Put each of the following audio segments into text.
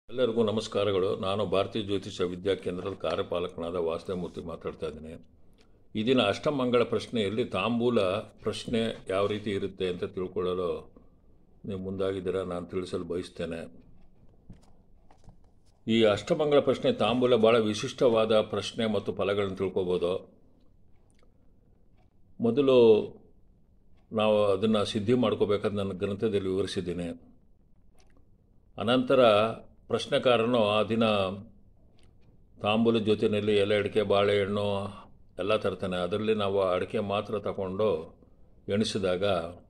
ಎಲ್ಲರಿಗೂ ನಮಸ್ಕಾರಗಳು ನಾನು ಭಾರತೀಯ ಜ್ಯೋತಿಷ ವಿದ್ಯಾಕೇಂದ್ರದ ಕಾರ್ಯಪಾಲಕನಾದ ವಾಸುದೇವಮೂರ್ತಿ ಮಾತಾಡ್ತಾ ಇದ್ದೀನಿ ಈ ದಿನ ಅಷ್ಟಮಂಗಳ ಪ್ರಶ್ನೆಯಲ್ಲಿ ತಾಂಬೂಲ ಪ್ರಶ್ನೆ ಯಾವ ರೀತಿ ಇರುತ್ತೆ ಅಂತ ತಿಳ್ಕೊಳ್ಳಲು ನೀವು ಮುಂದಾಗಿದ್ದೀರಾ ನಾನು ತಿಳಿಸಲು ಬಯಸ್ತೇನೆ ಈ ಅಷ್ಟಮಂಗಳ ಪ್ರಶ್ನೆ ತಾಂಬೂಲ ಭಾಳ ವಿಶಿಷ್ಟವಾದ ಪ್ರಶ್ನೆ ಮತ್ತು ಫಲಗಳನ್ನು ತಿಳ್ಕೊಬೋದು ಮೊದಲು ನಾವು ಅದನ್ನು ಸಿದ್ಧಿ ಮಾಡ್ಕೋಬೇಕಾದ ನನ್ನ ಗ್ರಂಥದಲ್ಲಿ ವಿವರಿಸಿದ್ದೀನಿ ಅನಂತರ ಪ್ರಶ್ನೆಕಾರನು ಆ ದಿನ ತಾಂಬೂಲ ಜೊತೆಯಲ್ಲಿ ಎಲೆ ಅಡಿಕೆ ಬಾಳೆಹಣ್ಣು ಎಲ್ಲ ತರ್ತಾನೆ ಅದರಲ್ಲಿ ನಾವು ಅಡಿಕೆ ಮಾತ್ರ ತಗೊಂಡು ಎಣಿಸಿದಾಗ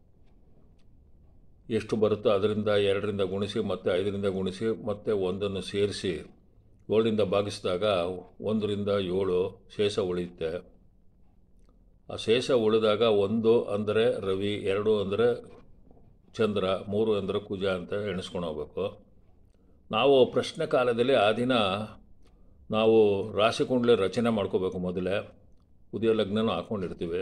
ಎಷ್ಟು ಬರುತ್ತೋ ಅದರಿಂದ ಎರಡರಿಂದ ಗುಣಿಸಿ ಮತ್ತು ಐದರಿಂದ ಗುಣಿಸಿ ಮತ್ತು ಒಂದನ್ನು ಸೇರಿಸಿ ಏಳರಿಂದ ಭಾಗಿಸಿದಾಗ ಒಂದರಿಂದ ಏಳು ಶೇಷ ಉಳಿಯುತ್ತೆ ಆ ಶೇಷ ಉಳಿದಾಗ ಒಂದು ಅಂದರೆ ರವಿ ಎರಡು ಅಂದರೆ ಚಂದ್ರ ಮೂರು ಅಂದರೆ ಕುಜ ಅಂತ ಎಣಿಸ್ಕೊಂಡು ಹೋಗ್ಬೇಕು ನಾವು ಪ್ರಶ್ನೆ ಕಾಲದಲ್ಲಿ ಆ ದಿನ ನಾವು ರಾಶಿ ಕುಂಡಲಿ ರಚನೆ ಮಾಡ್ಕೋಬೇಕು ಮೊದಲೇ ಉದಯ ಲಗ್ನನೂ ಹಾಕ್ಕೊಂಡಿರ್ತೀವಿ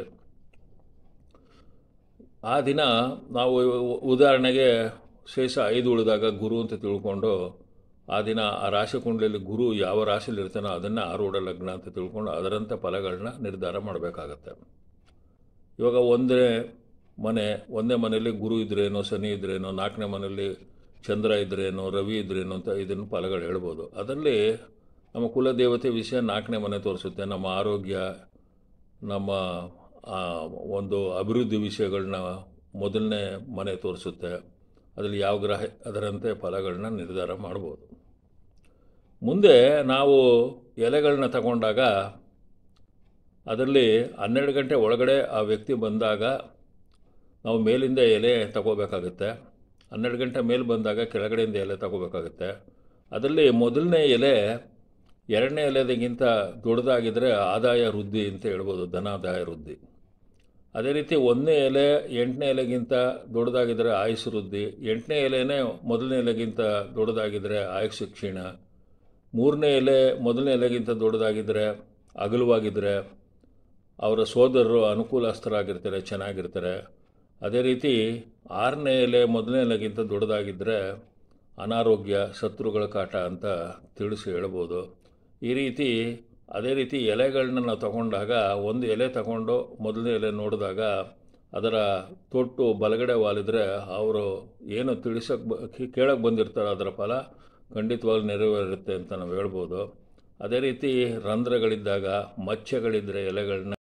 ಆ ದಿನ ನಾವು ಉದಾಹರಣೆಗೆ ಶೇಷ ಐದು ಉಳಿದಾಗ ಗುರು ಅಂತ ತಿಳ್ಕೊಂಡು ಆ ದಿನ ಆ ರಾಶಿ ಕುಂಡಲಿಯಲ್ಲಿ ಗುರು ಯಾವ ರಾಶಿಯಲ್ಲಿ ಇರ್ತಾನೋ ಅದನ್ನೇ ಆರೂಢ ಲಗ್ನ ಅಂತ ತಿಳ್ಕೊಂಡು ಅದರಂತೆ ಫಲಗಳನ್ನ ನಿರ್ಧಾರ ಮಾಡಬೇಕಾಗತ್ತೆ ಇವಾಗ ಒಂದೇ ಮನೆ ಒಂದೇ ಮನೆಯಲ್ಲಿ ಗುರು ಇದ್ರೇನೋ ಶನಿ ಇದ್ರೇನೋ ನಾಲ್ಕನೇ ಮನೆಯಲ್ಲಿ ಚಂದ್ರ ಇದ್ರೇನೋ ರವಿ ಇದ್ರೇನೋ ಅಂತ ಇದನ್ನು ಫಲಗಳು ಹೇಳ್ಬೋದು ಅದರಲ್ಲಿ ನಮ್ಮ ಕುಲದೇವತೆ ವಿಷಯ ನಾಲ್ಕನೇ ಮನೆ ತೋರಿಸುತ್ತೆ ನಮ್ಮ ಆರೋಗ್ಯ ನಮ್ಮ ಆ, ಒಂದು ಅಭಿವೃದ್ಧಿ ವಿಷಯಗಳನ್ನ ಮೊದಲನೇ ಮನೆ ತೋರಿಸುತ್ತೆ ಅದರಲ್ಲಿ ಯಾವ ಗ್ರಹ ಅದರಂತೆ ಫಲಗಳನ್ನ ನಿರ್ಧಾರ ಮಾಡ್ಬೋದು ಮುಂದೆ ನಾವು ಎಲೆಗಳನ್ನ ತಗೊಂಡಾಗ ಅದರಲ್ಲಿ ಹನ್ನೆರಡು ಗಂಟೆ ಒಳಗಡೆ ಆ ವ್ಯಕ್ತಿ ಬಂದಾಗ ನಾವು ಮೇಲಿಂದ ಎಲೆ ತಗೋಬೇಕಾಗುತ್ತೆ ಹನ್ನೆರಡು ಗಂಟೆ ಮೇಲೆ ಬಂದಾಗ ಕೆಳಗಡೆಯಿಂದ ಎಲೆ ತಗೋಬೇಕಾಗುತ್ತೆ ಅದರಲ್ಲಿ ಮೊದಲನೇ ಎಲೆ ಎರಡನೇ ಎಲೆದಕ್ಕಿಂತ ದೊಡ್ಡದಾಗಿದ್ದರೆ ಆದಾಯ ವೃದ್ಧಿ ಅಂತ ಹೇಳ್ಬೋದು ಧನಾದಾಯ ವೃದ್ಧಿ ಅದೇ ರೀತಿ ಒಂದನೇ ಎಲೆ ಎಂಟನೇ ಎಲೆಗಿಂತ ದೊಡ್ಡದಾಗಿದ್ದರೆ ಆಯುಷ್ ವೃದ್ಧಿ ಎಂಟನೇ ಎಲೆನೇ ಮೊದಲನೇ ಎಲೆಗಿಂತ ದೊಡ್ಡದಾಗಿದ್ದರೆ ಆಯುಷ್ ಕ್ಷೀಣ ಮೂರನೇ ಎಲೆ ಮೊದಲನೇ ಎಲೆಗಿಂತ ದೊಡ್ಡದಾಗಿದ್ದರೆ ಅಗಲವಾಗಿದ್ದರೆ ಅವರ ಸೋದರರು ಅನುಕೂಲಸ್ಥರಾಗಿರ್ತಾರೆ ಚೆನ್ನಾಗಿರ್ತಾರೆ ಅದೇ ರೀತಿ ಆರನೇ ಎಲೆ ಮೊದಲನೇ ಎಲೆಗಿಂತ ದೊಡ್ಡದಾಗಿದ್ದರೆ ಅನಾರೋಗ್ಯ ಶತ್ರುಗಳ ಕಾಟ ಅಂತ ತಿಳಿಸಿ ಹೇಳ್ಬೋದು ಈ ರೀತಿ ಅದೇ ರೀತಿ ಎಲೆಗಳನ್ನ ನಾವು ತಗೊಂಡಾಗ ಒಂದು ಎಲೆ ತಗೊಂಡು ಮೊದಲನೇ ಎಲೆ ನೋಡಿದಾಗ ಅದರ ತೊಟ್ಟು ಬಲಗಡೆ ವಾಲಿದ್ರೆ ಅವರು ಏನು ತಿಳಿಸೋಕೆ ಬ ಕೇಳಕ್ಕೆ ಬಂದಿರ್ತಾರೋ ಅದರ ಫಲ ಖಂಡಿತವಾಗ್ಲೂ ನೆರವೇರುತ್ತೆ ಅಂತ ನಾವು ಹೇಳ್ಬೋದು ಅದೇ ರೀತಿ ರಂಧ್ರಗಳಿದ್ದಾಗ ಮಚ್ಚೆಗಳಿದ್ದರೆ ಎಲೆಗಳನ್ನ